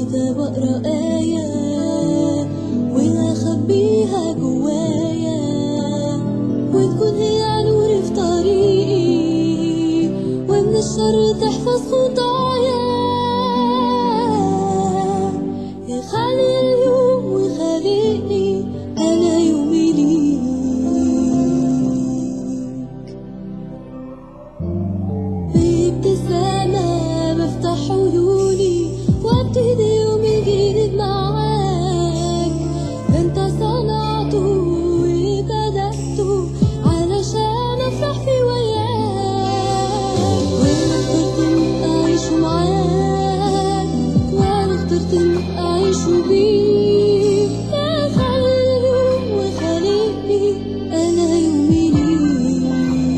كده بقرا آية وأخبيها جوايا وتكون هي نوري في طريقي ومن الشر تحفظ خطايا يا خالق اليوم وخالقني أنا يومي ليك بابتسامة بفتح عيوني وابتدي يومي جديد معاك ده انت صنعته وبدأته علشان افرح في وياك وانا اخترت اني اعيش معاك وانا اخترت اني اعيش بيك يا خالق وخالقني انا يومي ليك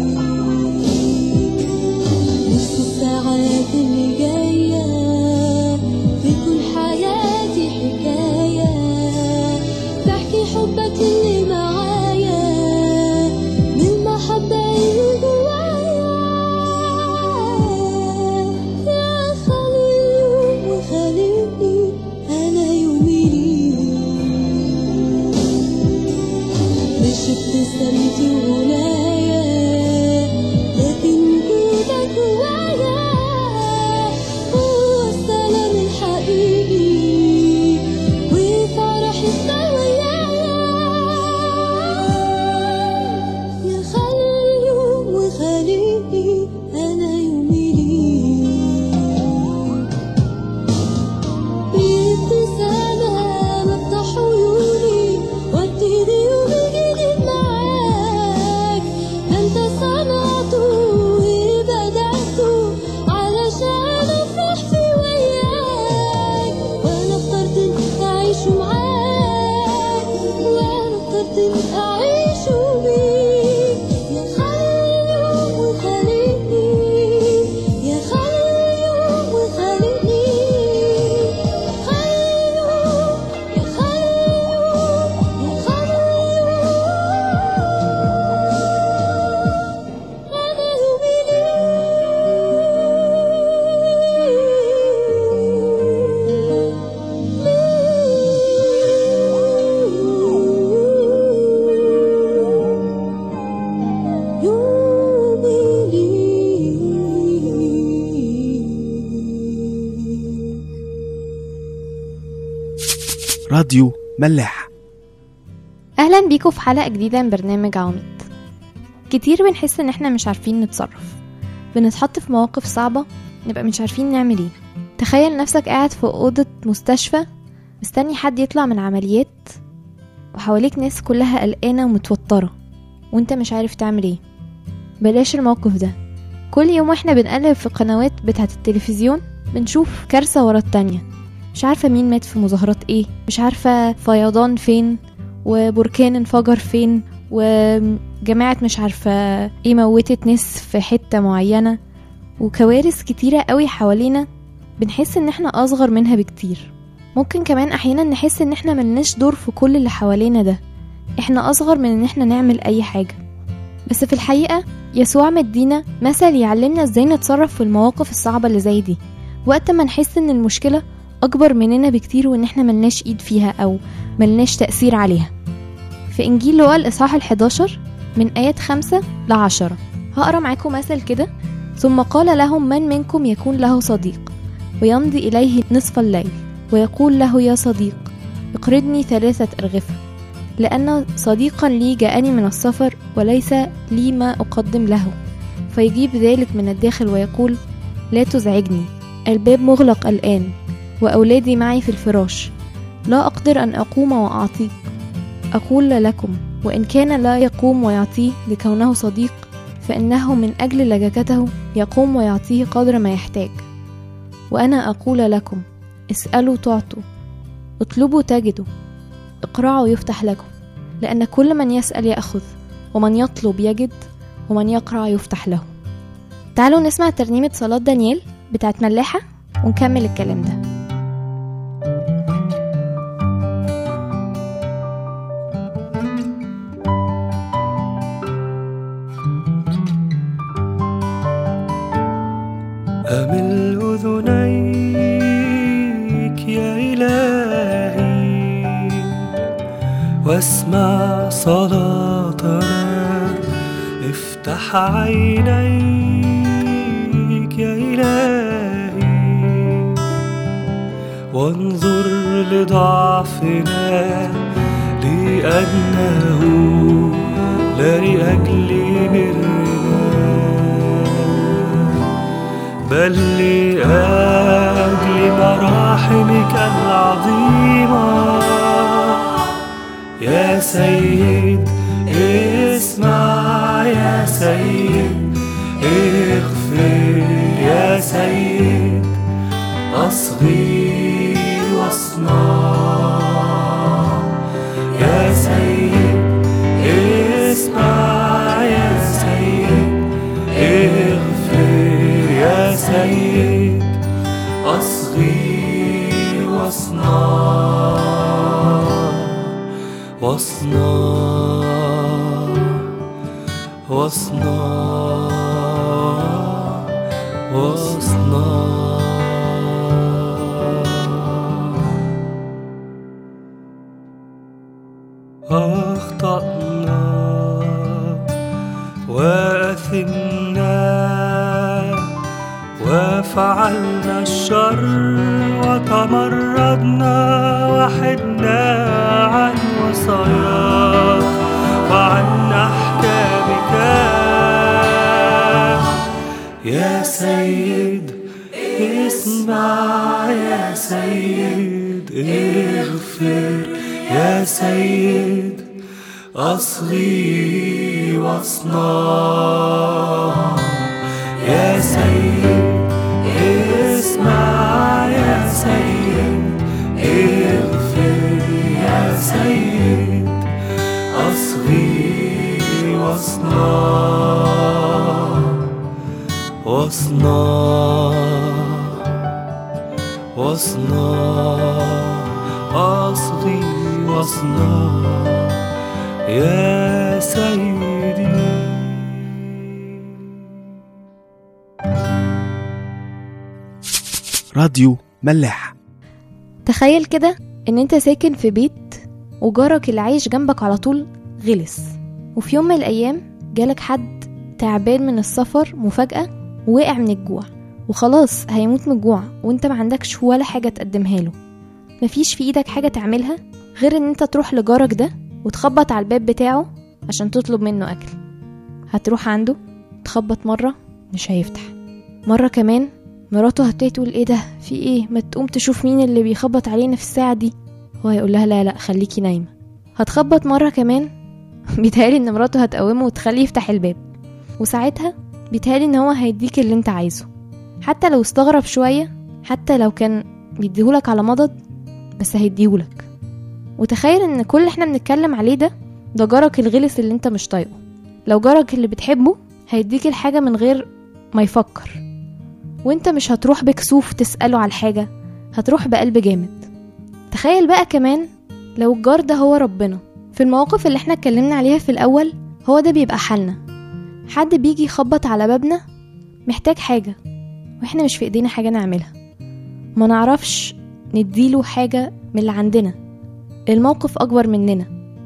نص الساعات اللي جاية بتكون حياتي حكاية بحكي حبك اللي معايا من المحبة اللي جوايا يا خالق وخالقني أنا يومي ليك مش ابتسامتي وغنايا لكن وجودك جوايا هو السلام الحقيقي وفرح السوية يا خالق اليوم وخالقني أنا يومي ليك بابتسامة بفتح عيوني وابتدي يومي جديد معاك ده انت صنعته وبدأته علشان افرح في وياك وانا اخترت اني اعيش معاك وانا اخترت اني اعيش بيك يا خالق وخالقني يا خالق وخالقني خالق يا خالق يا خالق أنا يومي ليك يومي ليك راديو ملاح اهلا بيكم في حلقه جديده من برنامج عواميد كتير بنحس ان احنا مش عارفين نتصرف بنتحط في مواقف صعبه نبقى مش عارفين نعمل ايه تخيل نفسك قاعد في اوضه مستشفى مستني حد يطلع من عمليات وحواليك ناس كلها قلقانه ومتوتره وانت مش عارف تعمل ايه بلاش الموقف ده كل يوم واحنا بنقلب في القنوات بتاعه التلفزيون بنشوف كارثه ورا التانية مش عارفه مين مات في مظاهرات ايه مش عارفه فيضان فين وبركان انفجر فين وجماعة مش عارفة ايه موتت ناس في حتة معينة وكوارث كتيرة قوي حوالينا بنحس ان احنا اصغر منها بكتير ممكن كمان احيانا نحس ان احنا ملناش دور في كل اللي حوالينا ده احنا اصغر من ان احنا نعمل اي حاجة بس في الحقيقة يسوع مدينا مثل يعلمنا ازاي نتصرف في المواقف الصعبة اللي زي دي وقت ما نحس ان المشكلة اكبر مننا بكتير وان احنا ملناش ايد فيها او ملناش تأثير عليها في إنجيل لوقا الإصحاح الحداشر من آيات خمسة لعشرة هقرا معاكم مثل كده ثم قال لهم من منكم يكون له صديق ويمضي إليه نصف الليل ويقول له يا صديق اقرضني ثلاثة أرغفة لأن صديقا لي جاءني من السفر وليس لي ما أقدم له فيجيب ذلك من الداخل ويقول لا تزعجني الباب مغلق الآن وأولادي معي في الفراش لا أقدر أن أقوم وأعطيك أقول لكم وإن كان لا يقوم ويعطيه لكونه صديق فإنه من أجل لجكته يقوم ويعطيه قدر ما يحتاج وأنا أقول لكم اسألوا تعطوا اطلبوا تجدوا اقرعوا يفتح لكم لأن كل من يسأل يأخذ ومن يطلب يجد ومن يقرع يفتح له تعالوا نسمع ترنيمة صلاة دانيال بتاعت ملاحة ونكمل الكلام ده أمل أذنيك يا واسمع صلاتنا افتح عينيك يا إلهي وانظر لضعفنا لأنه لا لأجل برنا بل لأجل مراحمك العظيمة يا سيد اسمع يا سيد اغفر يا سيد أصغي واصنع يا سيد اسمع يا سيد اغفر يا سيد أصغي واصنع واصنع واصنع واصنع أخطأنا وأثمنا وفعلنا الشر وتمردنا وحدنا عن وصاياك وعن أحكامك يا سيد اسمع يا سيد اغفر يا سيد أصغي واصنع يا سيد اسمع يا سيد اغفر يا سيد أصغي واصنع واصنع واصنع أصغي واصنع يا سيدي راديو ملاح تخيل كده ان انت ساكن في بيت وجارك اللي عايش جنبك على طول غلس وفي يوم من الايام جالك حد تعبان من السفر مفاجأة ووقع من الجوع وخلاص هيموت من الجوع وانت ما عندكش ولا حاجة تقدمها له مفيش في ايدك حاجة تعملها غير ان انت تروح لجارك ده وتخبط على الباب بتاعه عشان تطلب منه اكل هتروح عنده تخبط مرة مش هيفتح مرة كمان مراته هتبتدي تقول ايه ده في ايه ما تقوم تشوف مين اللي بيخبط علينا في الساعة دي هو هيقول لها لا لا خليكي نايمة هتخبط مرة كمان بيتهيألي ان مراته هتقومه وتخليه يفتح الباب وساعتها بيتهيألي ان هو هيديك اللي انت عايزه حتى لو استغرب شوية حتى لو كان بيديهولك على مضض بس هيديهولك وتخيل ان كل اللي احنا بنتكلم عليه ده ده جارك الغلس اللي انت مش طايقه لو جارك اللي بتحبه هيديك الحاجة من غير ما يفكر وانت مش هتروح بكسوف تسأله على الحاجة هتروح بقلب جامد تخيل بقى كمان لو الجار ده هو ربنا في المواقف اللي احنا اتكلمنا عليها في الأول هو ده بيبقى حالنا حد بيجي يخبط على بابنا محتاج حاجة واحنا مش في ايدينا حاجة نعملها ما نعرفش نديله حاجة من اللي عندنا الموقف أكبر مننا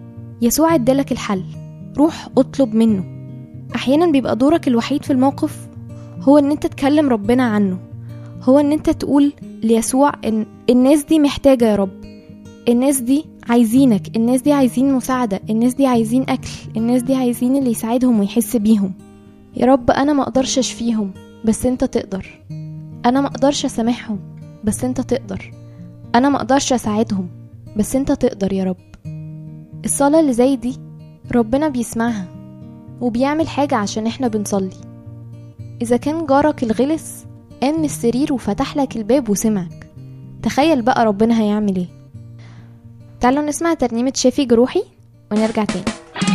يسوع ادالك الحل روح اطلب منه أحيانا بيبقى دورك الوحيد في الموقف هو ان انت تكلم ربنا عنه هو ان انت تقول ليسوع ان الناس دي محتاجة يا رب الناس دي عايزينك الناس دي عايزين مساعدة الناس دي عايزين أكل الناس دي عايزين اللي يساعدهم ويحس بيهم يا رب أنا ما أقدرش أشفيهم بس أنت تقدر أنا ما أقدرش أسامحهم بس أنت تقدر أنا ما أقدرش أساعدهم بس أنت تقدر يا رب الصلاة اللي زي دي ربنا بيسمعها وبيعمل حاجة عشان احنا بنصلي إذا كان جارك الغلس قام من السرير وفتح لك الباب وسمعك تخيل بقى ربنا هيعمل ايه تعالوا نسمع ترنيمة شافي جروحي ونرجع تاني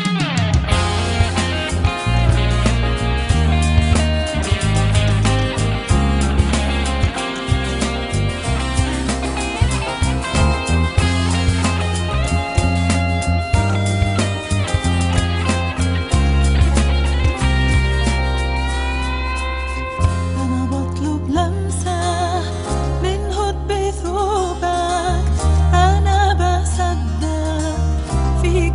أنا بطلب لمسة من هد بثوبك أنا بصدق في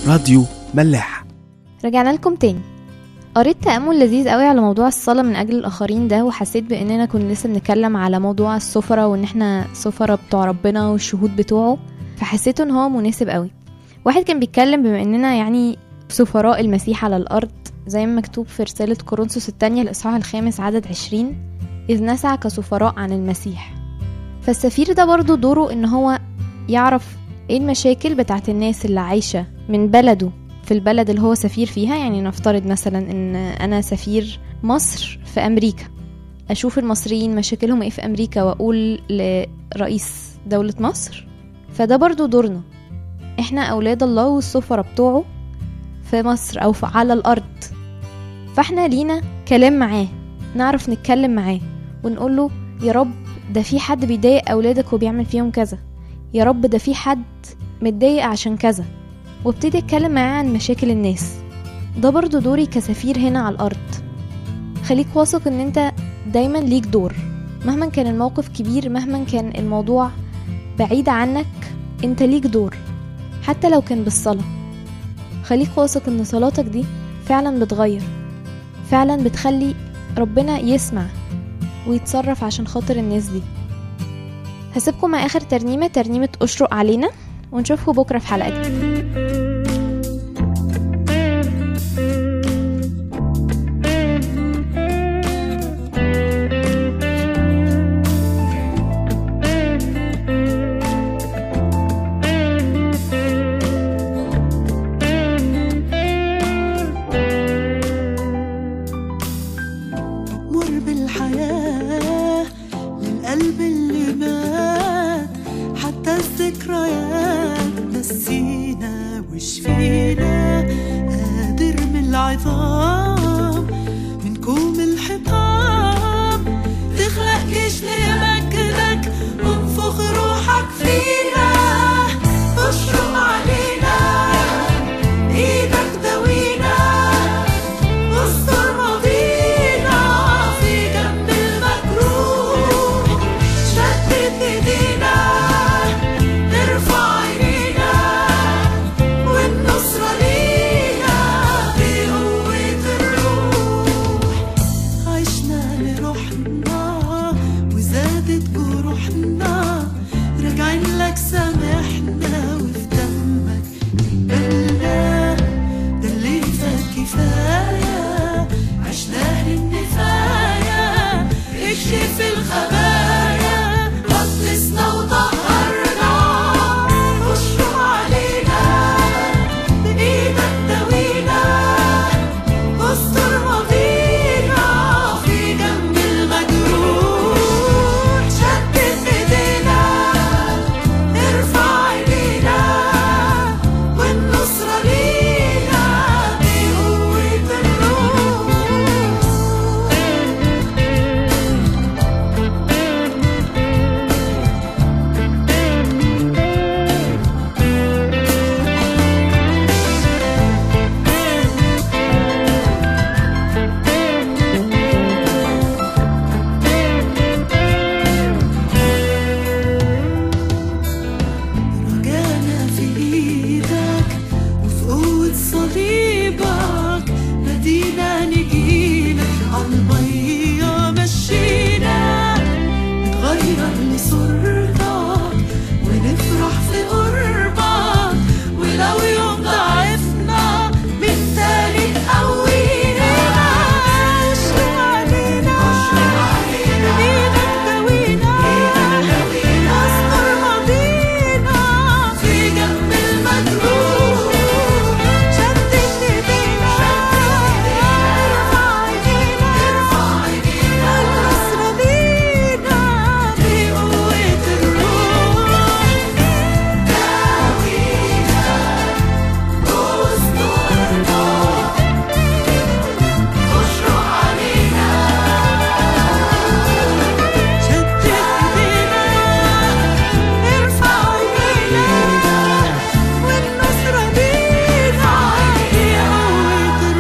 راديو ملاح رجعنا لكم تاني قريت تأمل لذيذ قوي على موضوع الصلاة من أجل الآخرين ده وحسيت بأننا كنا لسه بنتكلم على موضوع السفرة وإن احنا سفرة بتوع ربنا والشهود بتوعه فحسيت إن هو مناسب قوي واحد كان بيتكلم بما إننا يعني سفراء المسيح على الأرض زي ما مكتوب في رسالة كورنثوس الثانية الإصحاح الخامس عدد عشرين إذ نسعى كسفراء عن المسيح فالسفير ده برضو دوره إن هو يعرف ايه المشاكل بتاعت الناس اللي عايشة من بلده في البلد اللي هو سفير فيها يعني نفترض مثلا ان انا سفير مصر في امريكا اشوف المصريين مشاكلهم ايه في امريكا واقول لرئيس دولة مصر فده برضو دورنا احنا اولاد الله والسفرة بتوعه في مصر او في على الارض فاحنا لينا كلام معاه نعرف نتكلم معاه ونقول له يا رب ده في حد بيضايق اولادك وبيعمل فيهم كذا يا رب ده في حد متضايق عشان كذا وابتدي اتكلم معاه عن مشاكل الناس ده برضو دوري كسفير هنا على الارض خليك واثق ان انت دايما ليك دور مهما كان الموقف كبير مهما كان الموضوع بعيد عنك انت ليك دور حتى لو كان بالصلاة خليك واثق ان صلاتك دي فعلا بتغير فعلا بتخلي ربنا يسمع ويتصرف عشان خاطر الناس دي هسيبكم مع اخر ترنيمة ترنيمة اشرق علينا ونشوفكم بكرة في حلقة جديدة مر بالحياة للقلب اللي مات حتى الذكريات نسينا وشفينا قادر من العظام من كوم الحطام تخلق جيش لمجدك وانفخ روحك فينا اشرق علينا ايدك دوينا واستر ماضينا في جنب المجروح شدد ايدينا نرفع عينينا والنصرة لينا بقوة الروح عشنا لروحنا وزادت جروحنا راجعين لك سامحنا وفي دمك نقبلنا ده اللي فات كفاية عشناه للنفاية اكشف الخبايا قدسنا وطهرنا اشرق علينا بإيدك داوينا واستر ماضينا في جنب المجروح شدد ايدينا نرفع عينينا والنصرة لينا بقوة الروح رجعنا في ايدك وفي قوة صليبك نادينا نجيلك عالمية مشينا نتغير لصورتك ونفرح في قربك ولو يوم ضعفنا من تاني تقوينا اشرق علينا ايدك داوينا استر ماضينا في جنب المجروح شدد ايدينا ارفع ايدينا النصرة لينا بقوة الروح داوينا واسترنا اشرق علينا شدد ايدينا ارفع ايدينا والنصرة لينا بقوة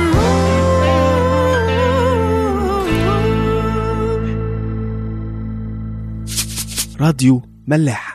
الروح راديو ملاح